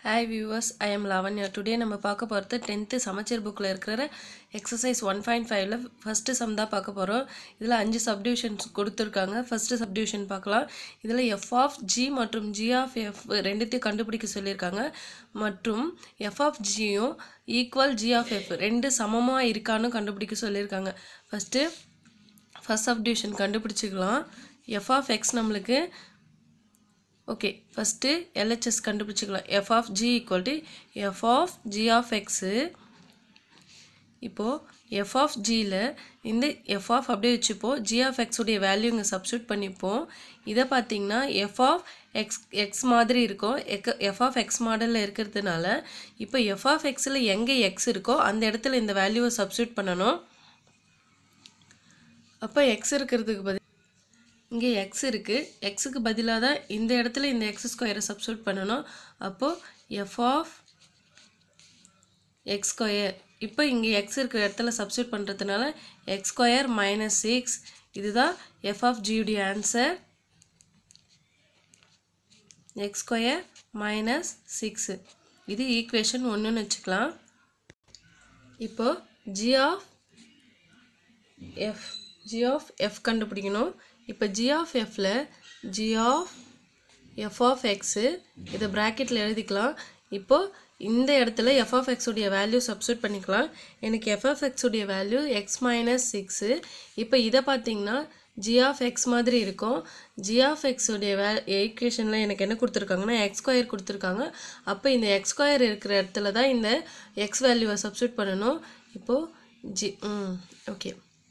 hi viewers I am Lavanya today நம்ம பார்க்க போகிறது டென்த்து சமச்சீர் புக்கில் இருக்கிற எக்ஸசைஸ் ஒன் பாயிண்ட் ஃபைவ்ல ஃபஸ்ட்டு சம் தான் பார்க்க போகிறோம் இதில் அஞ்சு சப்டிவிஷன்ஸ் கொடுத்துருக்காங்க ஃபஸ்ட்டு சப்டிவிஷன் பார்க்கலாம் இதில் எஃப் ஆஃப் ஜி மற்றும் ஜி ஆஃப் எஃப் ரெண்டுத்தையும் கண்டுபிடிக்க சொல்லியிருக்காங்க மற்றும் எஃப் ஆஃப் ஜியும் ஈக்குவல் ஜி ஆஃப் எஃப் ரெண்டு சமமாக இருக்கான்னு கண்டுபிடிக்க சொல்லியிருக்காங்க ஃபஸ்ட்டு ஃபஸ்ட் சப்டிவிஷன் கண்டுபிடிச்சிக்கலாம் எஃப் ஆஃப் எக்ஸ் நம்மளுக்கு ஓகே ஃபஸ்ட்டு எல்ஹெச்எஸ் கண்டுபிடிச்சிக்கலாம் F of G equal to F of G of x இப்போது எஃப் ஆஃப் ஜியில் இந்த எஃப் ஆஃப் அப்படியே வச்சுப்போம் ஜி ஆஃப் எக்ஸுடைய வேல்யூ இங்கே சப்ஸ்டியூட் பண்ணிப்போம் இதை பார்த்தீங்கன்னா எஃப் ஆஃப் எக்ஸ் எக்ஸ் மாதிரி இருக்கும் எக் எஃப் ஆஃப் எக்ஸ் மாடலில் இருக்கிறதுனால இப்போ எஃப் ஆஃப் எக்ஸில் எங்கே எக்ஸ் இருக்கோ அந்த இடத்துல இந்த வேல்யூவை சப்ஸ்டியூட் பண்ணணும் அப்போ எக்ஸ் இருக்கிறதுக்கு பதில் இங்கே எக்ஸ் இருக்குது எக்ஸுக்கு பதிலாக தான் இந்த இடத்துல இந்த எக்ஸ் ஸ்கொயரை சப்ஸ்டியூட் பண்ணணும் அப்போது எஃப் ஆஃப் எக்ஸ் ஸ்கொயர் இப்போ இங்கே எக்ஸ் இருக்கிற இடத்துல சப்ஸ்டியூட் பண்ணுறதுனால எக்ஸ் ஸ்கொயர் மைனஸ் சிக்ஸ் இதுதான் எஃப் ஆஃப் ஜியுடைய answer X square minus six இது ஈக்குவேஷன் ஒன்றுன்னு வச்சுக்கலாம் இப்போது G of F G of F கண்டுபிடிக்கணும் இப்போ ஜி ஆஃப் எஃப்பில் G of F of x இதை ப்ராக்கெட்டில் எழுதிக்கலாம் இப்போது இந்த இடத்துல எஃப் ஆஃப் எக்ஸுடைய வேல்யூ சப்ஸ்டியூட் பண்ணிக்கலாம் எனக்கு எஃப் ஆஃப் எக்ஸுடைய வேல்யூ எக்ஸ் மைனஸ் சிக்ஸு இப்போ இதை பார்த்தீங்கன்னா ஜி ஆஃப் எக்ஸ் மாதிரி இருக்கும் ஜி ஆஃப் எக்ஸுடைய வே ஈக்குவேஷனில் எனக்கு என்ன கொடுத்துருக்காங்கன்னா எக்ஸ் ஸ்கொயர் கொடுத்துருக்காங்க அப்போ இந்த எக்ஸ் ஸ்கொயர் இருக்கிற இடத்துல தான் இந்த எக்ஸ் வேல்யூவை சப்ஸ்டியூட் பண்ணணும் இப்போது ஜி ம் okay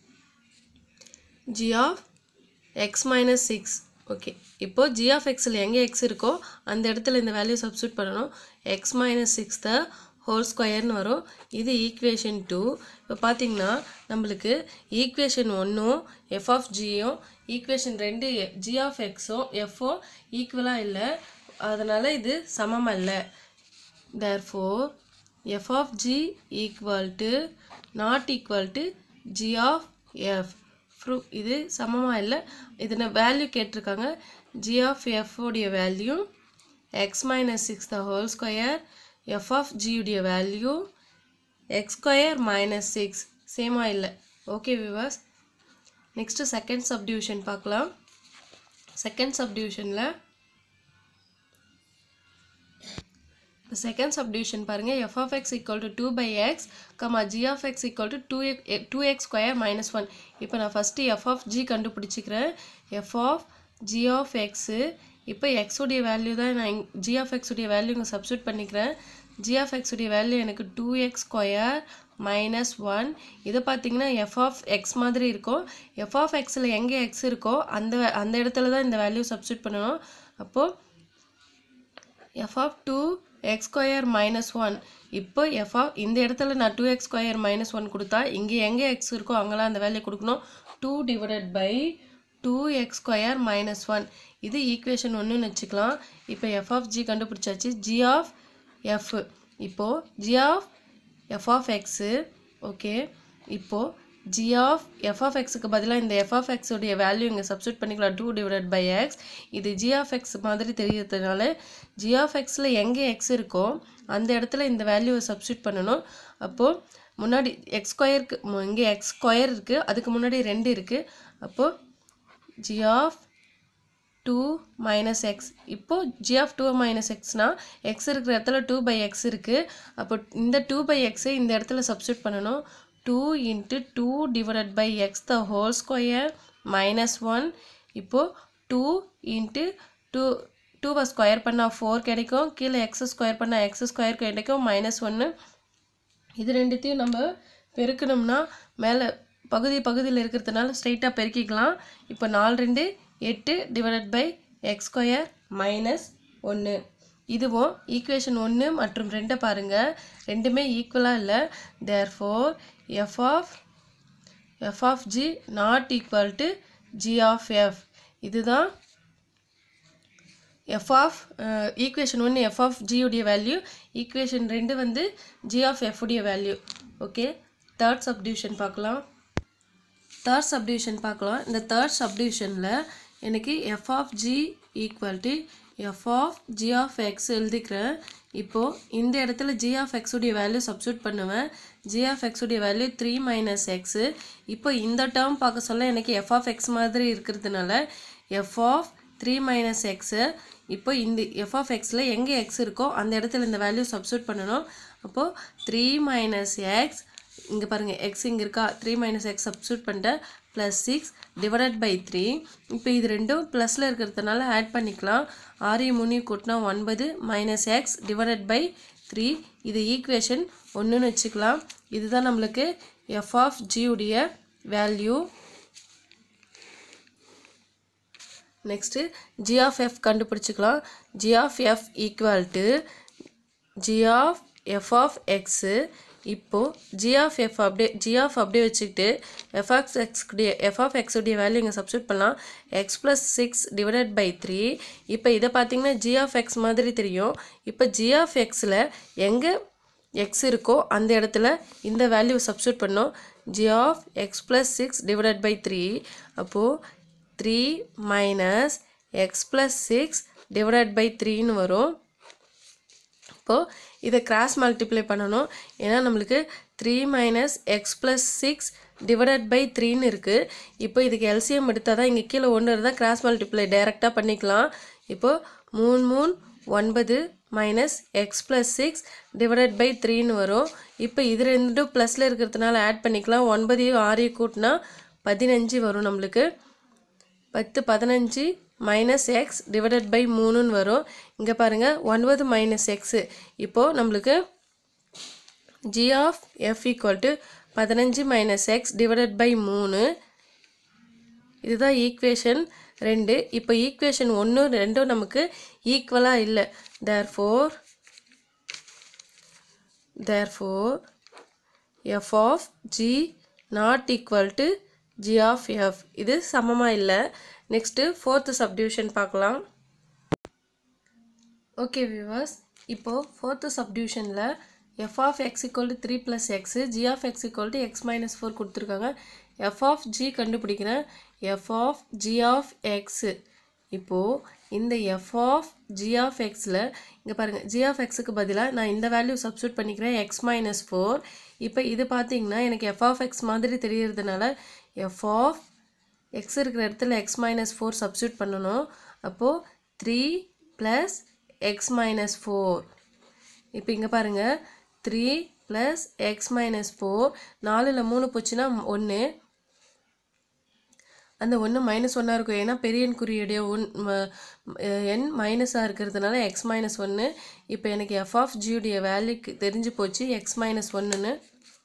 G of X minus six okay இப்போது ஜி ஆஃப் எக்ஸில் எங்கே எக்ஸ் இருக்கோ அந்த இடத்துல இந்த வேல்யூ சப்ஸ்டியூட் பண்ணணும் X minus six the whole ஸ்கொயர்னு வரும் இது ஈக்குவேஷன் டூ இப்போ பார்த்தீங்கன்னா நம்மளுக்கு ஈக்குவேஷன் ஒன்றும் எஃப் ஆஃப் ஜியும் ஈக்குவேஷன் ரெண்டு ஜி ஆஃப் எக்ஸும் எஃப்ஓ ஈக்குவலாக இல்லை அதனால் இது சமம் அல்ல therefore f of G equal to not equal to g of f ப்ரூ இது சமமாக இல்லை இதில் வேல்யூ கேட்டிருக்காங்க ஜி ஆஃப் எஃப் உடைய value X minus six the whole square f of ஜியுடைய value x square minus six சேமாக இல்லை okay viewers next second subdivision பார்க்கலாம் செகண்ட் சப்டிவிஷனில் செகண்ட் சப்டிவிஷன் பாருங்கள் F of x equal to two by x comma g of x equal to two x two x square minus one இப்போ நான் first f of g கண்டுபிடிச்சிக்கிறேன் f of G of x இப்போ எக்ஸுடைய value தான் நான் g of எக்ஸுடைய value இங்கே substitute பண்ணிக்கிறேன் ஜி ஆஃப் எக்ஸுடைய வேல்யூ எனக்கு two x square minus one இதை பார்த்தீங்கன்னா எஃப் ஆஃப் எக்ஸ் மாதிரி இருக்கும் எஃப் ஆஃப் எக்ஸில் எங்கே எக்ஸ் இருக்கோ அந்த அந்த இடத்துல தான் இந்த வேல்யூ சப்ஸ்டியூட் பண்ணணும் அப்போது f of two x square minus one இப்போ எஃப் ஆஃப் இந்த இடத்துல நான் two x square minus one கொடுத்தா இங்கே எங்கே எக்ஸ் இருக்கோ அங்கெல்லாம் அந்த வேல்யூ கொடுக்கணும் two divided by two x square minus one இது ஈக்குவேஷன் ஒன்றுன்னு வச்சுக்கலாம் இப்போ எஃப் ஆஃப் ஜி கண்டுபிடிச்சாச்சு ஜி ஆஃப் எஃப் இப்போது G of F of x okay இப்போது ஜி ஆஃப் எஃப் ஆஃப் எக்ஸுக்கு பதிலாக இந்த எஃப் ஆஃப் எக்ஸுடைய வேல்யூ இங்கே சப்ஸ்டியூட் பண்ணிக்கலாம் டூ டிவைடட் பை எக்ஸ் இது ஜி ஆஃப் எக்ஸ் மாதிரி தெரியறதுனால ஜி ஆஃப் எக்ஸில் எங்கே எக்ஸ் இருக்கோ அந்த இடத்துல இந்த வேல்யூவை சப்ஸ்டியூட் பண்ணணும் அப்போது முன்னாடி எக்ஸ் ஸ்கொயருக்கு இங்கே எக்ஸ் ஸ்கொயர் இருக்குது அதுக்கு முன்னாடி ரெண்டு இருக்குது அப்போது g of two minus x இப்போது ஜி ஆஃப் டூ மைனஸ் எக்ஸ்னால் எக்ஸ் இருக்கிற இடத்துல டூ பை எக்ஸ் இருக்குது அப்போ இந்த டூ பை எக்ஸை இந்த இடத்துல சப்ஸ்டியூட் பண்ணணும் two into two divided by x the whole square minus one இப்போது டூ இன்ட்டு டூ டூவை ஸ்கொயர் பண்ணால் ஃபோர் கிடைக்கும் கீழே எக்ஸ் ஸ்கொயர் பண்ணால் எக்ஸ் ஸ்கொயர் கிடைக்கும் மைனஸ் ஒன்று இது ரெண்டுத்தையும் நம்ம பெருக்கணும்னா மேலே பகுதி பகுதியில் இருக்கிறதுனால ஸ்ட்ரைட்டாக பெருக்கிக்கலாம் இப்போ நாலு ரெண்டு எட்டு divided by x square minus ஒன்று இதுவும் ஈக்குவேஷன் ஒன்று மற்றும் ரெண்டை பாருங்கள் ரெண்டுமே ஈக்குவலாக இல்லை therefore f of F of g not equal to g of f இதுதான் எஃப் ஆஃப் ஈக்குவேஷன் ஒன்று எஃப் ஆஃப் ஜியுடைய வேல்யூ ஈக்குவேஷன் ரெண்டு வந்து ஜி ஆஃப் எஃப் உடைய வேல்யூ ஓகே தேர்ட் சப்டிவிஷன் பார்க்கலாம் தேர்ட் சப்டிவிஷன் பார்க்கலாம் இந்த தேர்ட் சப்டிவிஷனில் எனக்கு F of G equal to F of G of x எழுதிக்கிறேன் இப்போது இந்த இடத்துல ஜி ஆஃப் எக்ஸுடைய வேல்யூ சப்ஸ்டியூட் பண்ணுவேன் ஜி ஆஃப் எக்ஸுடைய வேல்யூ த்ரீ மைனஸ் எக்ஸு இப்போ இந்த டேர்ம் பார்க்க சொல்ல எனக்கு எஃப் ஆஃப் எக்ஸ் மாதிரி இருக்கிறதுனால f of three minus x இப்போ இந்த எஃப் ஆஃப் எக்ஸில் எங்கே எக்ஸ் இருக்கோ அந்த இடத்துல இந்த வேல்யூ சப்ஸ்டியூட் பண்ணணும் அப்போது த்ரீ மைனஸ் எக்ஸ் இங்கே பாருங்கள் எக்ஸ் இங்கே இருக்கா த்ரீ மைனஸ் எக்ஸ் சப்ஸ்டியூட் பண்ணிட்டேன் plus six divided by three இப்போ இது ரெண்டும் ப்ளஸில் இருக்கிறதுனால ஆட் பண்ணிக்கலாம் ஆறையும் மூணையும் கூட்டினா ஒன்பது minus x divided by three இது ஈக்குவேஷன் ஒன்றுன்னு வச்சுக்கலாம் இதுதான் நம்மளுக்கு எஃப் ஆஃப் ஜியுடைய value next g of f கண்டுபிடிச்சிக்கலாம் g of f equal to g of F of x இப்போது ஜி ஆஃப் எஃப் அப்படியே ஜி ஆஃப் அப்படியே வச்சுக்கிட்டு எஃப் ஆஃப் எக்ஸ்டைய எஃப் ஆஃப் எக்ஸுடைய வேல்யூ இங்கே சப்ஸ்டியூட் பண்ணலாம் x plus six divided by three இப்போ இதை பார்த்தீங்கன்னா ஜி ஆஃப் எக்ஸ் மாதிரி தெரியும் இப்போ ஜி ஆஃப் எக்ஸில் எங்கே எக்ஸ் இருக்கோ அந்த இடத்துல இந்த வேல்யூ சப்ஸ்டியூட் பண்ணோம் g of x plus six divided by three அப்போது three minus x plus six divided by த்ரீன்னு வரும் இப்போது இதை கிராஸ் மல்டிப்ளை பண்ணணும் ஏன்னா நம்மளுக்கு three minus x plus six divided by த்ரீன்னு இருக்குது இப்போ இதுக்கு எல்சிஎம் எடுத்தால் தான் இங்கே கீழே ஒன்று இருந்தால் கிராஸ் மல்டிப்ளை டைரெக்டாக பண்ணிக்கலாம் இப்போது மூணு மூணு ஒன்பது minus x plus six divided by த்ரீன்னு வரும் இப்போ இது ரெண்டும் ப்ளஸில் இருக்கிறதுனால ஆட் பண்ணிக்கலாம் ஒன்பதையும் ஆறையும் கூட்டினா பதினஞ்சு வரும் நம்மளுக்கு பத்து பதினஞ்சு மைனஸ் எக்ஸ் டிவைடட் பை மூணுன்னு வரும் இங்கே பாருங்கள் ஒன்பது மைனஸ் எக்ஸு இப்போது நம்மளுக்கு g of f equal to பதினஞ்சு மைனஸ் எக்ஸ் டிவைடட் பை மூணு இதுதான் ஈக்குவேஷன் ரெண்டு இப்போ ஈக்குவேஷன் ஒன்று ரெண்டும் நமக்கு ஈக்குவலாக இல்லை therefore therefore f of g not equal to g of f இது சமமாக இல்லை நெக்ஸ்ட்டு ஃபோர்த்து சப்டிவிஷன் பார்க்கலாம் ஓகே வியூவர்ஸ் இப்போது ஃபோர்த்து சப்டிவிஷனில் f of x equal to three plus x g of x equal to x minus four கொடுத்துருக்காங்க f of g கண்டுபிடிக்கிறேன் f of G of x இப்போது இந்த எஃப் ஆஃப் ஜி ஆஃப் எக்ஸில் இங்கே பாருங்கள் G of எக்ஸுக்கு பதிலாக நான் இந்த வேல்யூ சப்ஸ்டியூட் பண்ணிக்கிறேன் எக்ஸ் மைனஸ் ஃபோர் இப்போ இது பார்த்தீங்கன்னா எனக்கு எஃப் ஆஃப் எக்ஸ் மாதிரி தெரியறதுனால எஃப் ஆஃப் எக்ஸ் இருக்கிற இடத்துல எக்ஸ் மைனஸ் ஃபோர் சப்ஸ்டியூட் பண்ணணும் அப்போது three plus x minus four இப்போ இங்கே பாருங்கள் three plus x minus four நாலில் மூணு போச்சுன்னா ஒன்று அந்த ஒன்று மைனஸ் ஒன்னாக இருக்கும் ஏன்னா பெரிய எண் குறியுடைய ஒன் ம- அஹ் எண் மைனஸாக இருக்கிறதுனால எக்ஸ் மைனஸ் ஒன்று இப்போ எனக்கு எஃப் ஆஃப் ஜியுடைய வேல்யூக்கு தெரிஞ்சு போச்சு எக்ஸ் மைனஸ் ஒன்றுன்னு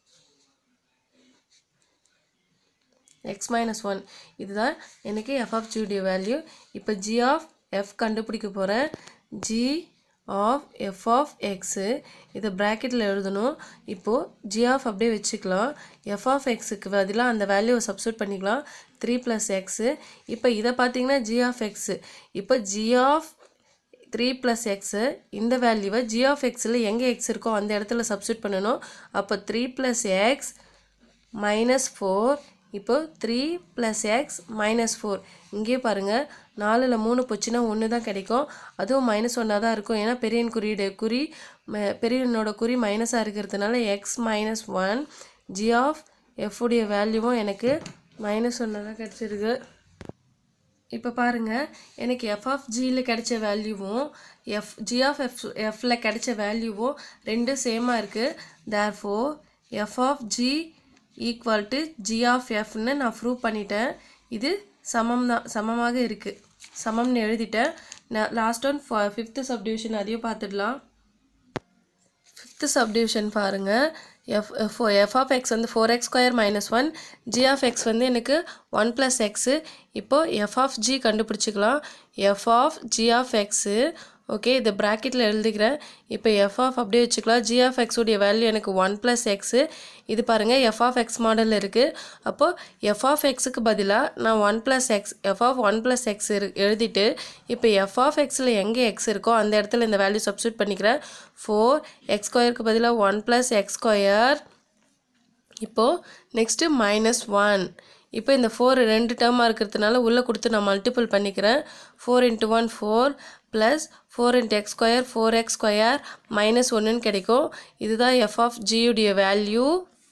எக்ஸ் மைனஸ் ஒன் இதுதான் எனக்கு எஃப் ஆஃப் ஜியுடைய வேல்யூ இப்போ ஜி ஆஃப் எஃப் கண்டுபிடிக்க போகிறேன் g of F of x இதை ப்ராக்கெட்டில் எழுதணும் இப்போது ஜி ஆஃப் அப்படியே வச்சுக்கலாம் எஃப் ஆஃப் எக்ஸுக்கு பதிலாக அந்த வேல்யூவை சப்ஸ்டியூட் பண்ணிக்கலாம் த்ரீ ப்ளஸ் எக்ஸு இப்போ இதை பார்த்தீங்கன்னா ஜி ஆஃப் எக்ஸு இப்போ G of three plus x இந்த வேல்யூவை ஜி ஆஃப் எக்ஸில் எங்கே எக்ஸ் இருக்கோ அந்த இடத்துல சப்ஸ்டியூட் பண்ணணும் அப்போ three plus x minus four இப்போ three plus x minus four இங்கேயே பாருங்கள் நாலில் மூணு போச்சுன்னா ஒன்று தான் கிடைக்கும் அதுவும் மைனஸ் ஒன்னாக தான் இருக்கும் ஏன்னா பெரியன் குறியீடு குறி ம- பெரியனோட குறி மைனஸாக இருக்கிறதுனால x minus one g of f உடைய வேல்யூவும் எனக்கு மைனஸ் ஒன்று தான் கிடச்சிருக்கு இப்போ பாருங்கள் எனக்கு எஃப் ஆஃப் ஜியில் கிடைச்ச வேல்யூவும் எஃப் ஜி ஆஃப் எஃப் எஃப்ல கிடைச்ச வேல்யூவும் ரெண்டும் சேமாக இருக்குது therefore f of G equal to g of எஃப்னு நான் ப்ரூவ் பண்ணிட்டேன் இது சமம் தான் சமமாக இருக்குது சமம்னு எழுதிட்டேன் நான் லாஸ்ட் ஒன் ஃபிஃப்த்து சப்டிவிஷன் அதையும் பார்த்துடலாம் ஃபிஃப்த்து சப்டிவிஷன் பாருங்கள் எஃப் ஃபோ எஃப் ஆஃப் எக்ஸ் வந்து four x square minus one g of x வந்து எனக்கு ஒன் ப்ளஸ் எக்ஸு இப்போது எஃப் ஆஃப் ஜி கண்டுபிடிச்சிக்கலாம் F of G of x okay இதை ப்ராக்கெட்டில் எழுதிக்கிறேன் இப்போ எஃப் ஆஃப் அப்படியே வச்சுக்கலாம் ஜி ஆஃப் எக்ஸுடைய வேல்யூ எனக்கு ஒன் ப்ளஸ் எக்ஸு இது பாருங்கள் எஃப் ஆஃப் எக்ஸ் மாடலில் இருக்குது அப்போது எஃப் ஆஃப் எக்ஸுக்கு பதிலாக நான் one plus x f of one plus x எழுதிட்டு இப்போ எஃப் ஆஃப் எக்ஸில் எங்கே எக்ஸ் இருக்கோ அந்த இடத்துல இந்த வேல்யூ சப்ஸ்டியூட் பண்ணிக்கிறேன் ஃபோர் எக்ஸ் ஸ்கொயருக்கு பதிலாக ஒன் ப்ளஸ் எக்ஸ் ஸ்கொயர் இப்போது நெக்ஸ்ட்டு மைனஸ் ஒன் இப்போ இந்த ஃபோர் ரெண்டு டேர்மாக இருக்கிறதுனால உள்ளே கொடுத்து நான் மல்டிபிள் பண்ணிக்கிறேன் four into one four plus four into x square four x square minus ஒன்றுன்னு கிடைக்கும் இதுதான் எஃப் ஆஃப் ஜியுடைய வேல்யூ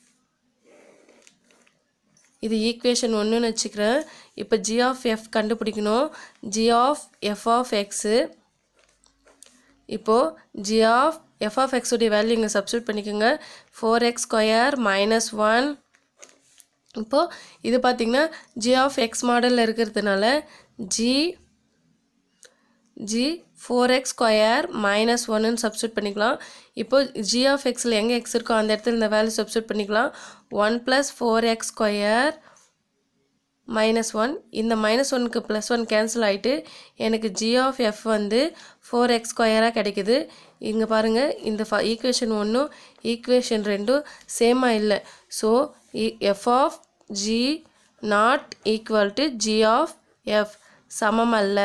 இது ஈக்குவேஷன் ஒன்றுன்னு வச்சுக்கிறேன் இப்போ ஜி ஆஃப் எஃப் கண்டுபிடிக்கணும் g of F of x இப்போது ஜி ஆஃப் எஃப் ஆஃப் எக்ஸுடைய வேல்யூ இங்கே சப்ஸ்டியூட் பண்ணிக்கோங்க four x square minus one இப்போது இது பார்த்திங்கன்னா ஜி ஆஃப் எக்ஸ் மாடலில் இருக்கிறதுனால g g four x square minus ஒன்னு சப்ஸ்டியூட் பண்ணிக்கலாம் இப்போ ஜி ஆஃப் எக்ஸில் எங்கே எக்ஸ் இருக்கோ அந்த இடத்துல இந்த வேல்யூ சப்ஸ்டியூட் பண்ணிக்கலாம் one plus four x square minus one இந்த மைனஸ் ஒனுக்கு ப்ளஸ் ஒன் கேன்சல் ஆகிட்டு எனக்கு ஜி ஆஃப் எஃப் வந்து ஃபோர் எக்ஸ் ஸ்கொயராக கிடைக்குது இங்கே பாருங்கள் இந்த ஃப ஈக்குவேஷன் ஒன்றும் ஈக்குவேஷன் ரெண்டும் சேமாக இல்லை so f of g not equal to g of f சமம் அல்ல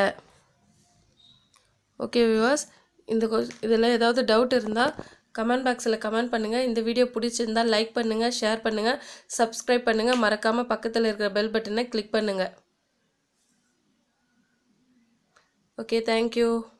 ஓகே வியூவர்ஸ் இந்த இதில் ஏதாவது டவுட் இருந்தால் கமெண்ட் பாக்ஸில் கமெண்ட் பண்ணுங்கள் இந்த வீடியோ பிடிச்சிருந்தால் லைக் பண்ணுங்கள் ஷேர் பண்ணுங்கள் சப்ஸ்கிரைப் பண்ணுங்கள் மறக்காமல் பக்கத்தில் இருக்கிற பெல் பட்டனை கிளிக் பண்ணுங்கள் ஓகே தேங்க்யூ